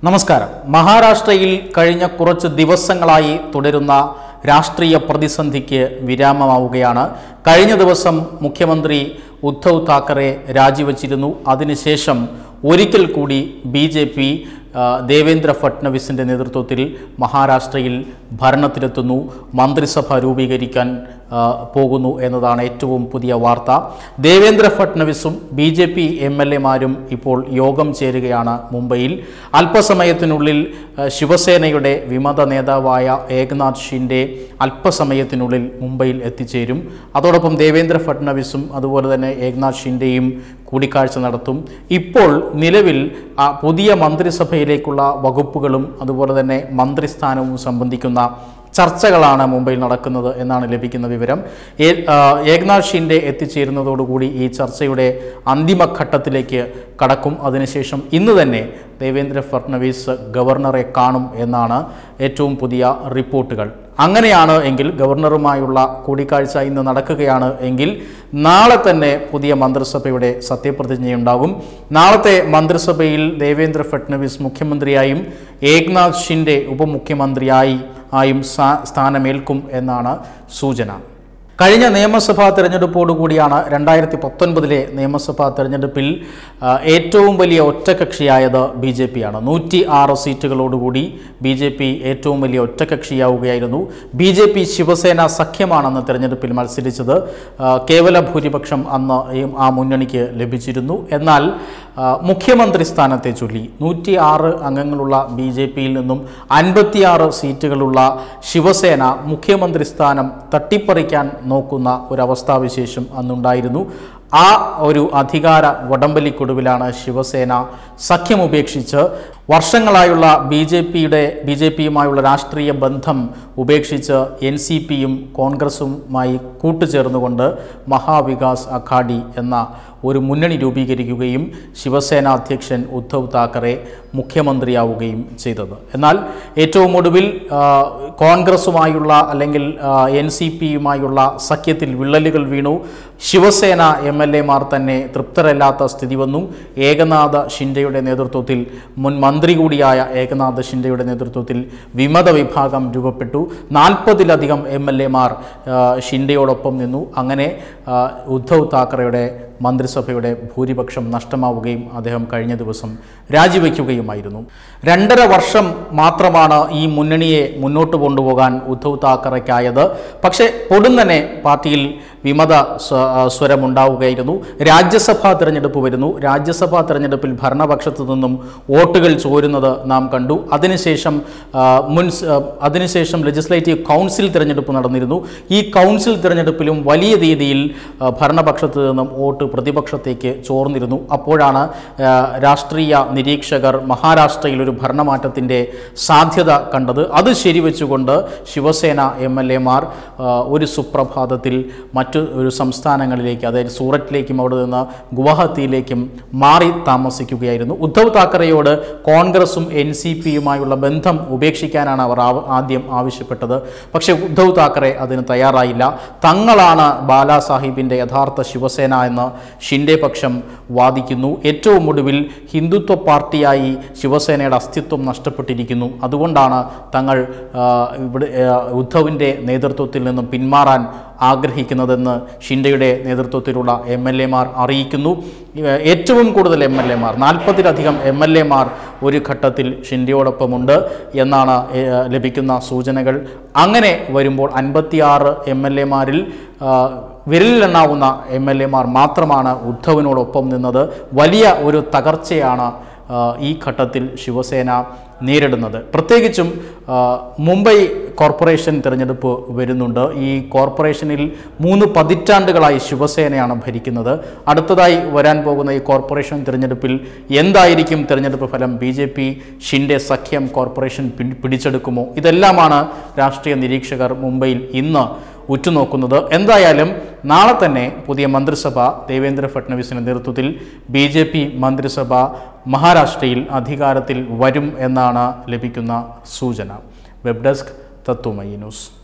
നമസ്കാരം മഹാരാഷ്ട്രയിൽ കഴിഞ്ഞ കുറച്ച് ദിവസങ്ങളായി തുടരുന്ന രാഷ്ട്രീയ പ്രതിസന്ധിക്ക് വിരാമമാവുകയാണ് കഴിഞ്ഞ ദിവസം മുഖ്യമന്ത്രി ഉദ്ധവ് താക്കറെ രാജിവച്ചിരുന്നു അതിനുശേഷം ഒരിക്കൽ കൂടി ബി ജെ പി ദേവേന്ദ്ര ഫട്നവിസിൻ്റെ നേതൃത്വത്തിൽ മഹാരാഷ്ട്രയിൽ ഭരണത്തിലെത്തുന്നു മന്ത്രിസഭ രൂപീകരിക്കാൻ ആ, പോകുന്നു എന്നതാണ് ഏറ്റവും പുതിയ വാർത്ത ദേവേന്ദ്ര ഫട്നവിസും B J P M L എമാരും ഇപ്പോൾ യോഗം ചേരുകയാണ് മുംബൈയിൽ അല്പസമയത്തിനുള്ളിൽ ആ, ശിവസേനയുടെ വിമത നേതാവായ ഏകനാഥ് ഷിൻഡെ അല്പസമയത്തിനുള്ളിൽ മുംബൈയിൽ എത്തിച്ചേരും അതോടൊപ്പം ദേവേന്ദ്ര ഫട്നവിസും അതുപോലെ തന്നെ ഏകനാഥ് ഷിൻഡെയും കൂടിക്കാഴ്ച നടത്തും ഇപ്പോൾ നിലവിൽ ആ പുതിയ മന്ത്രിസഭയിലേക്കുള്ള വകുപ്പുകളും അതുപോലെ തന്നെ മന്ത്രിസ്ഥാനവും സംബന്ധിക്കുന്ന ചർച്ചകളാണ് മുംബൈയിൽ നടക്കുന്നത് എന്നാണ് ലഭിക്കുന്ന വിവരം ഏ- ആ, ഏകനാഥ് ഷിൻഡെ എത്തിച്ചേരുന്നതോടുകൂടി ഈ ചർച്ചയുടെ അന്തിമഘട്ടത്തിലേക്ക് കടക്കും അതിനുശേഷം ഇന്ന് തന്നെ ദേവേന്ദ്ര ഫട്നവീസ് ഗവർണറെ കാണും എന്നാണ് ഏറ്റവും പുതിയ റിപ്പോർട്ടുകൾ അങ്ങനെയാണ് എങ്കിൽ ഗവർണറുമായുള്ള കൂടിക്കാഴ്ച ഇന്ന് നടക്കുകയാണ് എങ്കിൽ നാളെ തന്നെ പുതിയ മന്ത്രിസഭയുടെ സത്യപ്രതിജ്ഞയുണ്ടാകും നാളത്തെ മന്ത്രിസഭയിൽ ദേവേന്ദ്ര ഫട്നവിസ് മുഖ്യമന്ത്രിയായും ഏക്നാഥ് ഷിൻഡെ ഉപമുഖ്യമന്ത്രിയായി ആയും സ്ഥാ- സ്ഥാനമേൽക്കും എന്നാണ് സൂചന കഴിഞ്ഞ നിയമസഭാ തെരഞ്ഞെടുപ്പോടുകൂടിയാണ് രണ്ടായിരത്തി പത്തൊൻപതിലെ നിയമസഭാ തെരഞ്ഞെടുപ്പിൽ ആ, ഏറ്റവും വലിയ ഒറ്റകക്ഷിയായത് ബി ജെ പിയാണ് നൂറ്റി ആറ് സീറ്റുകളോടുകൂടി ബി ജെ പി ഏറ്റവും വലിയ ഒറ്റകക്ഷിയാവുകയായിരുന്നു ബി ജെ പി ശിവസേന സഖ്യമാണെന്ന് തെരഞ്ഞെടുപ്പിൽ മത്സരിച്ചത് ആ, കേവല ഭൂരിപക്ഷം അന്ന് ഈ ആ മുന്നണിക്ക് ലഭിച്ചിരുന്നു എന്നാൽ ആ, മുഖ്യമന്ത്രി സ്ഥാനത്തെ ചൊല്ലി നൂറ്റി ആറ് അംഗങ്ങളുള്ള ബി ജെ പിയിൽ നിന്നും അൻപത്തിയാറ് സീറ്റുകളുള്ള ശിവസേന മുഖ്യമന്ത്രി സ്ഥാനം തട്ടിപ്പറിക്കാൻ നോക്കുന്ന ഒരവസ്ഥാവിശേഷം അന്നുണ്ടായിരുന്നു ആ ഒരു അധികാര വടംവലിക്കൊടുവിലാണ് ശിവസേന സഖ്യമുപേക്ഷിച്ച് വർഷങ്ങളായുള്ള ബി ജെ പിയുടെ ബി ജെ പിയുമായുള്ള രാഷ്ട്രീയ ബന്ധം ഉപേക്ഷിച്ച് എൻ സി പിയും കോൺഗ്രസുമായി കൂട്ടുചേർന്നുകൊണ്ട് മഹാവികാസ് അഘാഡി എന്ന ഒരു മുന്നണി രൂപീകരിക്കുകയും ശിവസേന അധ്യക്ഷൻ ഉദ്ധവ് താക്കറെ മുഖ്യമന്ത്രിയാവുകയും ചെയ്തത് എന്നാൽ ഏറ്റവും ഒടുവിൽ ആ, കോൺഗ്രസുമായുള്ള അല്ലെങ്കിൽ എൻ സി പിയുമായുള്ള സഖ്യത്തിൽ വിള്ളലുകൾ വീണു ശിവസേന എം എൽ എമാർ തന്നെ തൃപ്തരല്ലാത്ത സ്ഥിതി വന്നു ഏകനാഥ ഷിൻഡെയുടെ നേതൃത്വത്തിൽ മുൻ മന്ത്രി കൂടിയായ ഏകനാഥ ഷിൻഡെയുടെ നേതൃത്വത്തിൽ വിമത വിഭാഗം രൂപപ്പെട്ടു നാൽപ്പതിലധികം എം എൽ എമാർ ഷിൻഡെയോടൊപ്പം നിന്നു അങ്ങനെ ആ, ഉദ്ധവ് താക്കറെയുടെ മന്ത്രിസഭയുടെ ഭൂരിപക്ഷം നഷ്ടമാവുകയും അദ്ദേഹം കഴിഞ്ഞ ദിവസം രാജിവെക്കുകയുമായിരുന്നു രണ്ടര വർഷം മാത്രമാണ് ഈ മുന്നണിയെ മുന്നോട്ട് കൊണ്ടുപോകാൻ ഉദ്ധവ് താക്കറയ്ക്കായത് പക്ഷേ പൊടുന്നനെ പാർട്ടിയിൽ വിമത സ്വ- ആ, സ്വരമുണ്ടാവുകയായിരുന്നു രാജ്യസഭാ തിരഞ്ഞെടുപ്പ് വരുന്നു രാജ്യസഭാ തിരഞ്ഞെടുപ്പിൽ ഭരണപക്ഷത്തു നിന്നും വോട്ടുകൾ ചോരുന്നത് നാം കണ്ടു അതിനുശേഷം ആ, മുൻ സ്- ആ, അതിനുശേഷം ലെജിസ്ലേറ്റീവ് കൗൺസിൽ തിരഞ്ഞെടുപ്പ് നടന്നിരുന്നു ഈ കൗൺസിൽ തിരഞ്ഞെടുപ്പിലും വലിയ രീതിയിൽ ആ, ഭരണപക്ഷത്ത് നിന്നും വോട്ട് പ്രതിപക്ഷത്തേക്ക് ചോർന്നിരുന്നു അപ്പോഴാണ് ആ, രാഷ്ട്രീയ നിരീക്ഷകർ മഹാരാഷ്ട്രയിൽ ഒരു ഭരണമാറ്റത്തിൻ്റെ സാധ്യത കണ്ടത് അത് ശരിവെച്ചുകൊണ്ട് ശിവസേന എം എൽ എമാർ ഒരു സുപ്രഭാതത്തിൽ മറ്റു ഒരു സംസ്ഥാനങ്ങളിലേക്ക് അതായത് സൂററ്റിലേക്കും അവിടെ നിന്ന് ഗുവാഹത്തിയിലേക്കും മാറി താമസിക്കുകയായിരുന്നു ഉദ്ധവ് താക്കറെയോട് കോൺഗ്രസും എൻ സി പിയുമായുള്ള ബന്ധം ഉപേക്ഷിക്കാനാണ് അവർ ആവ- ആദ്യം ആവശ്യപ്പെട്ടത് പക്ഷേ ഉദ്ധവ് താക്കറെ അതിന് തയ്യാറായില്ല തങ്ങളാണ് ബാലാസാഹിബിൻ്റെ യഥാർത്ഥ ശിവസേന എന്ന് ഷിൻഡെ പക്ഷം വാദിക്കുന്നു ഏറ്റവും ഒടുവിൽ ഹിന്ദുത്വ പാർട്ടിയായി ശിവസേനയുടെ അസ്തിത്വം നഷ്ടപ്പെട്ടിരിക്കുന്നു അതുകൊണ്ടാണ് തങ്ങൾ ആ, ഇവിടെ ആ, ഉദ്ധവിൻ്റെ നേതൃത്വത്തിൽ നിന്നും പിന്മാറാൻ ആഗ്രഹിക്കുന്നതെന്ന് ഷിൻഡെയുടെ നേതൃത്വത്തിലുള്ള എം എൽ എമാർ അറിയിക്കുന്നു ഏ- ഏറ്റവും കൂടുതൽ എം എൽ എമാർ നാൽപ്പതിലധികം എം എൽ എമാർ ഒരു ഘട്ടത്തിൽ ഷിൻഡെയോടൊപ്പമുണ്ട് എന്നാണ് ഏ, ലഭിക്കുന്ന സൂചനകൾ അങ്ങനെ വരുമ്പോൾ അൻപത്തിയാറ് എം എൽ എമാരിൽ വിരലിലെണ്ണാവുന്ന എം എൽ എമാർ മാത്രമാണ് ഉദ്ധവിനോടൊപ്പം നിന്നത് വലിയ ഒരു തകർച്ചയാണ് ആ, ഈ ഘട്ടത്തിൽ ശിവസേന നേരിടുന്നത് പ്രത്യേകിച്ചും ആ, മുംബൈ കോർപ്പറേഷൻ തിരഞ്ഞെടുപ്പ് വരുന്നുണ്ട് ഈ കോർപ്പറേഷനിൽ മൂന്ന് പതിറ്റാണ്ടുകളായി ശിവസേനയാണ് ഭരിക്കുന്നത് അടുത്തതായി വരാൻ പോകുന്ന ഈ കോർപ്പറേഷൻ തിരഞ്ഞെടുപ്പിൽ എന്തായിരിക്കും തിരഞ്ഞെടുപ്പ് ഫലം ബി ജെ പി ഷിൻഡെ സഖ്യം കോർപ്പറേഷൻ പിടി- പിടിച്ചെടുക്കുമോ ഇതെല്ലാമാണ് രാഷ്ട്രീയ നിരീക്ഷകർ മുംബൈയിൽ ഇന്ന് ഉറ്റുനോക്കുന്നത് എന്തായാലും നാളെ തന്നെ പുതിയ മന്ത്രിസഭ ദേവേന്ദ്ര ഫട്നവിസിന്റെ നേതൃത്വത്തിൽ ബി ജെ പി മന്ത്രിസഭ മഹാരാഷ്ട്രയിൽ അധികാരത്തിൽ വരും എന്നാണ് ലഭിക്കുന്ന സൂചന വെബ് ഡെസ്ക് തത്വമയി ന്യൂസ്